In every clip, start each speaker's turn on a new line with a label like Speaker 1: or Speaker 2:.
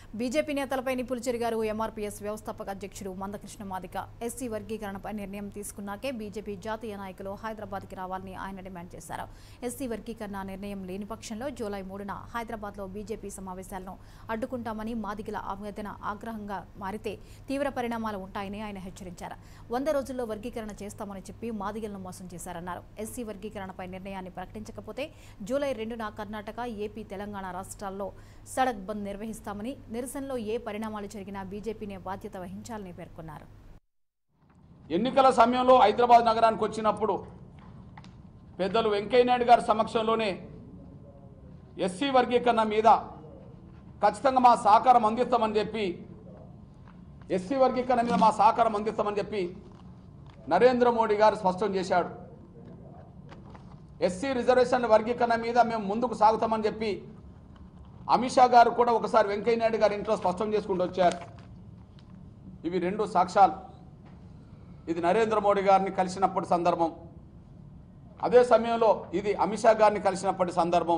Speaker 1: BJP నేతలపై నిప్పులు చెరిగారు MRPS వ్యవస్థాపక అధ్యక్షుడు మందకృష్ణ మాదిక ఎస్సీ వర్గీకరణపై నిర్ణయం తీసుకున్నాకే బీజేపీ జాతీయ నాయకులు హైదరాబాద్కి రావాలని ఆయన డిమాండ్ చేశారు ఎస్సీ వర్గీకరణ నిర్ణయం లేని పక్షంలో జూలై మూడున హైదరాబాద్లో బీజేపీ సమావేశాలను అడ్డుకుంటామని మాదిగల ఆవేదన ఆగ్రహంగా మారితే తీవ్ర పరిణామాలు ఉంటాయని ఆయన హెచ్చరించారు వంద రోజుల్లో వర్గీకరణ చేస్తామని చెప్పి మాదిగలను మోసం చేశారన్నారు ఎస్సీ వర్గీకరణపై నిర్ణయాన్ని ప్రకటించకపోతే జూలై రెండున కర్ణాటక ఏపీ తెలంగాణ రాష్ట్రాల్లో సడక్ బంద్ నిర్వహిస్తామని నిరసనలో ఏ పరిణామాలు జరిగినా బీజేపీనే బాధ్యత వహించాలని పేర్కొన్నారు
Speaker 2: ఎన్నికల సమయంలో హైదరాబాద్ నగరానికి వచ్చినప్పుడు పెద్దలు వెంకయ్యనాయుడు గారి సమక్షంలోనే ఎస్సీ వర్గీకరణ మీద ఖచ్చితంగా మా సహకారం అందిస్తామని చెప్పి ఎస్సీ వర్గీకరణ మీద మా సహకారం అందిస్తామని చెప్పి నరేంద్ర మోడీ గారు స్పష్టం చేశాడు ఎస్సీ రిజర్వేషన్ వర్గీకరణ మీద మేము ముందుకు సాగుతామని చెప్పి అమిత్ షా గారు కూడా ఒకసారి వెంకయ్యనాయుడు గారి ఇంట్లో స్పష్టం చేసుకుంటూ వచ్చారు ఇవి రెండు సాక్ష్యాలు ఇది నరేంద్ర మోడీ గారిని కలిసినప్పటి సందర్భం అదే సమయంలో ఇది అమిత్ షా గారిని కలిసినప్పటి సందర్భం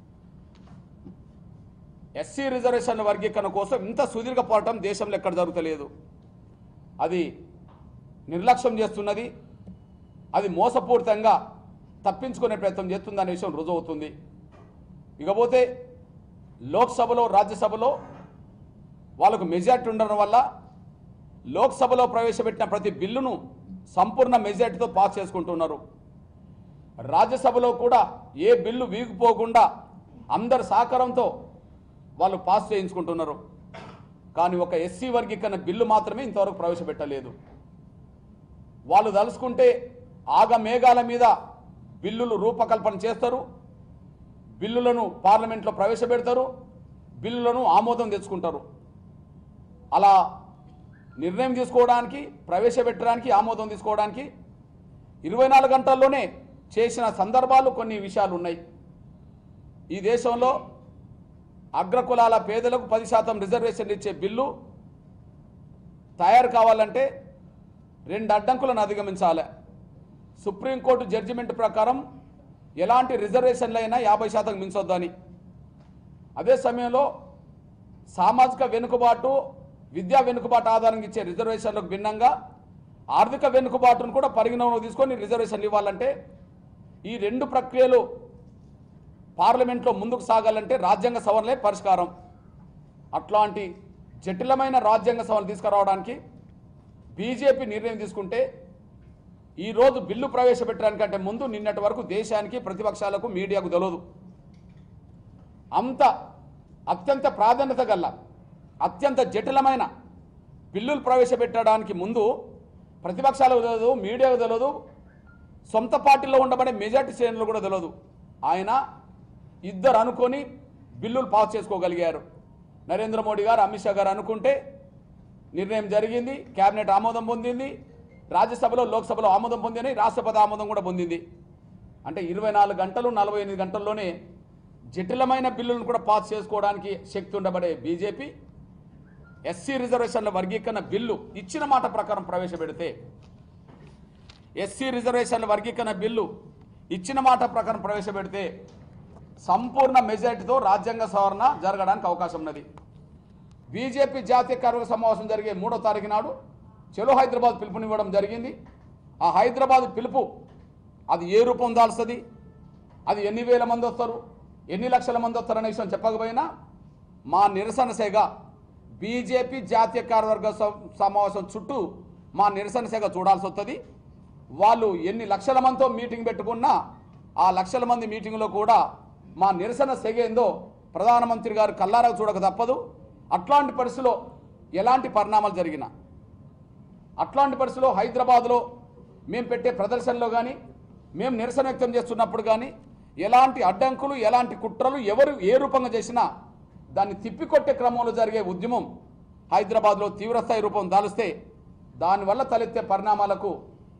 Speaker 2: ఎస్సీ రిజర్వేషన్ వర్గీకరణ కోసం ఇంత సుదీర్ఘ పోరాటం దేశంలో ఎక్కడ జరుగుతలేదు అది నిర్లక్ష్యం చేస్తున్నది అది మోసపూరితంగా తప్పించుకునే ప్రయత్నం చేస్తుందనే విషయం రుజువుతుంది ఇకపోతే లోక్సభలో రాజ్యసభలో వాళ్ళకు మెజార్టీ ఉండడం వల్ల లోక్సభలో ప్రవేశపెట్టిన ప్రతి బిల్లును సంపూర్ణ మెజార్టీతో పాస్ చేసుకుంటున్నారు రాజ్యసభలో కూడా ఏ బిల్లు వీగిపోకుండా అందరి సహకారంతో వాళ్ళు పాస్ చేయించుకుంటున్నారు కానీ ఒక ఎస్సీ వర్గీకరణ బిల్లు మాత్రమే ఇంతవరకు ప్రవేశపెట్టలేదు వాళ్ళు తలుసుకుంటే ఆగ మేఘాల మీద బిల్లులు రూపకల్పన చేస్తారు బిల్లులను పార్లమెంట్లో ప్రవేశపెడతారు బిల్లులను ఆమోదం తెచ్చుకుంటారు అలా నిర్ణయం తీసుకోవడానికి ప్రవేశపెట్టడానికి ఆమోదం తీసుకోవడానికి ఇరవై నాలుగు గంటల్లోనే చేసిన సందర్భాలు కొన్ని విషయాలు ఉన్నాయి ఈ దేశంలో అగ్రకులాల పేదలకు పది శాతం రిజర్వేషన్ ఇచ్చే బిల్లు తయారు కావాలంటే రెండు అడ్డంకులను అధిగమించాలి సుప్రీంకోర్టు జడ్జిమెంట్ ప్రకారం ఎలాంటి రిజర్వేషన్లు అయినా యాభై శాతం మించొద్దని అదే సమయంలో సామాజిక వెనుకబాటు విద్యా వెనుకబాటు ఆధారంగా ఇచ్చే రిజర్వేషన్లకు భిన్నంగా ఆర్థిక వెనుకబాటును కూడా పరిగణనలోకి తీసుకొని రిజర్వేషన్లు ఇవ్వాలంటే ఈ రెండు ప్రక్రియలు పార్లమెంట్లో ముందుకు సాగాలంటే రాజ్యాంగ సవరణలే పరిష్కారం అట్లాంటి జటిలమైన రాజ్యాంగ సవరణ తీసుకురావడానికి బీజేపీ నిర్ణయం తీసుకుంటే ఈరోజు బిల్లు ప్రవేశపెట్టడానికంటే ముందు నిన్నటి వరకు దేశానికి ప్రతిపక్షాలకు మీడియాకు తెలియదు అంత అత్యంత ప్రాధాన్యత గల అత్యంత జటిలమైన బిల్లులు ప్రవేశపెట్టడానికి ముందు ప్రతిపక్షాలకు తెలియదు మీడియాకు తెలియదు సొంత పార్టీలో ఉండబడే మెజార్టీ శ్రేణులు కూడా తెలియదు ఆయన ఇద్దరు అనుకొని బిల్లులు పాస్ చేసుకోగలిగారు నరేంద్ర మోడీ గారు అమిత్ షా గారు అనుకుంటే నిర్ణయం జరిగింది కేబినెట్ ఆమోదం పొందింది రాజ్యసభలో లోక్సభలో ఆమోదం పొందింది రాష్ట్రపతి ఆమోదం కూడా పొందింది అంటే ఇరవై నాలుగు గంటలు నలభై ఎనిమిది గంటల్లోనే జటిలమైన బిల్లులను కూడా పాస్ చేసుకోవడానికి శక్తి ఉండబడే బీజేపీ ఎస్సీ రిజర్వేషన్ల వర్గీకరణ బిల్లు ఇచ్చిన మాట ప్రకారం ప్రవేశపెడితే ఎస్సీ రిజర్వేషన్ల వర్గీకరణ బిల్లు ఇచ్చిన మాట ప్రకారం ప్రవేశపెడితే సంపూర్ణ మెజారిటీతో రాజ్యాంగ సవరణ జరగడానికి అవకాశం ఉన్నది బీజేపీ జాతీయ కార్యవర్గ సమావేశం జరిగే మూడో తారీఖు నాడు చెలో హైదరాబాద్ పిలుపునివ్వడం జరిగింది ఆ హైదరాబాద్ పిలుపు అది ఏ రూపం దాల్స్తుంది అది ఎన్ని వేల మంది వస్తారు ఎన్ని లక్షల మంది వస్తారు అనే విషయం చెప్పకపోయినా మా నిరసన సేగ బీజేపీ జాతీయ కార్యవర్గ స- సమావేశం చుట్టూ మా నిరసన సేగ చూడాల్సి వస్తుంది వాళ్ళు ఎన్ని లక్షల మందితో మీటింగ్ పెట్టుకున్నా ఆ లక్షల మంది మీటింగ్లో కూడా మా నిరసన సెగ ఏందో ప్రధానమంత్రి గారు కల్లారా చూడక తప్పదు అట్లాంటి పరిస్థితిలో ఎలాంటి పరిణామాలు జరిగినా అట్లాంటి పరిస్థితిలో హైదరాబాద్లో మేము పెట్టే ప్రదర్శనలో కానీ మేము నిరసన వ్యక్తం చేస్తున్నప్పుడు కానీ ఎలాంటి అడ్డంకులు ఎలాంటి కుట్రలు ఎవరు ఏ రూపంగా చేసినా దాన్ని తిప్పికొట్టే క్రమంలో జరిగే ఉద్యమం హైదరాబాద్లో తీవ్రస్థాయి రూపం దాలిస్తే దానివల్ల తలెత్తే పరిణామాలకు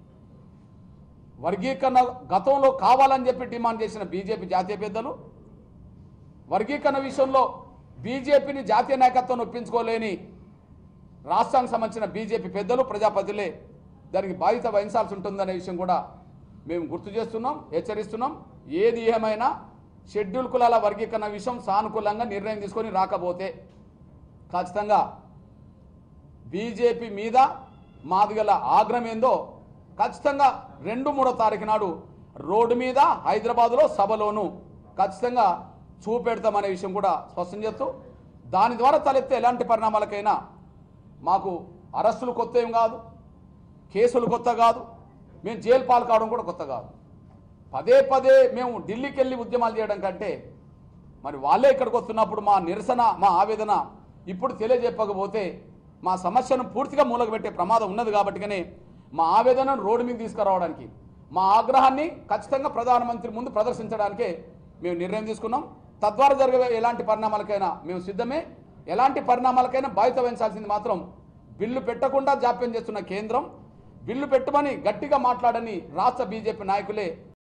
Speaker 2: వర్గీకరణ గతంలో కావాలని చెప్పి డిమాండ్ చేసిన బీజేపీ జాతీయ పెద్దలు వర్గీకరణ విషయంలో బీజేపీని జాతీయ నాయకత్వం ఒప్పించుకోలేని రాష్ట్రానికి సంబంధించిన బీజేపీ పెద్దలు ప్రజాపతిలే దానికి బాధ్యత వహించాల్సి ఉంటుందనే విషయం కూడా మేము గుర్తు చేస్తున్నాం హెచ్చరిస్తున్నాం ఏది ఏమైనా షెడ్యూల్ కులాల వర్గీకరణ విషయం సానుకూలంగా నిర్ణయం తీసుకొని రాకపోతే ఖచ్చితంగా బీజేపీ మీద మాది గల ఆగ్రహం ఏందో ఖచ్చితంగా రెండు మూడో తారీఖు నాడు రోడ్డు మీద హైదరాబాదులో సభలోను ఖచ్చితంగా చూపెడతామనే విషయం కూడా స్పష్టం చేస్తూ దాని ద్వారా తలెత్తే ఎలాంటి పరిణామాలకైనా మాకు అరెస్టులు కొత్త ఏం కాదు కేసులు కొత్త కాదు మేము జైలు పాలు కావడం కూడా కొత్త కాదు పదే పదే మేము ఢిల్లీకి వెళ్ళి ఉద్యమాలు చేయడం కంటే మరి వాళ్ళే ఇక్కడికి వస్తున్నప్పుడు మా నిరసన మా ఆవేదన ఇప్పుడు తెలియజెప్పకపోతే మా సమస్యను పూర్తిగా మూలగబెట్టే ప్రమాదం ఉన్నది కాబట్టిగానే మా ఆవేదనను రోడ్డు మీద తీసుకురావడానికి మా ఆగ్రహాన్ని ఖచ్చితంగా ప్రధానమంత్రి ముందు ప్రదర్శించడానికే మేము నిర్ణయం తీసుకున్నాం తద్వారా జరిగే ఎలాంటి పరిణామాలకైనా మేము సిద్ధమే ఎలాంటి పరిణామాలకైనా బాధ్యత వహించాల్సింది మాత్రం బిల్లు పెట్టకుండా జాప్యం చేస్తున్న కేంద్రం బిల్లు పెట్టమని గట్టిగా మాట్లాడని రాష్ట్ర బీజేపీ నాయకులే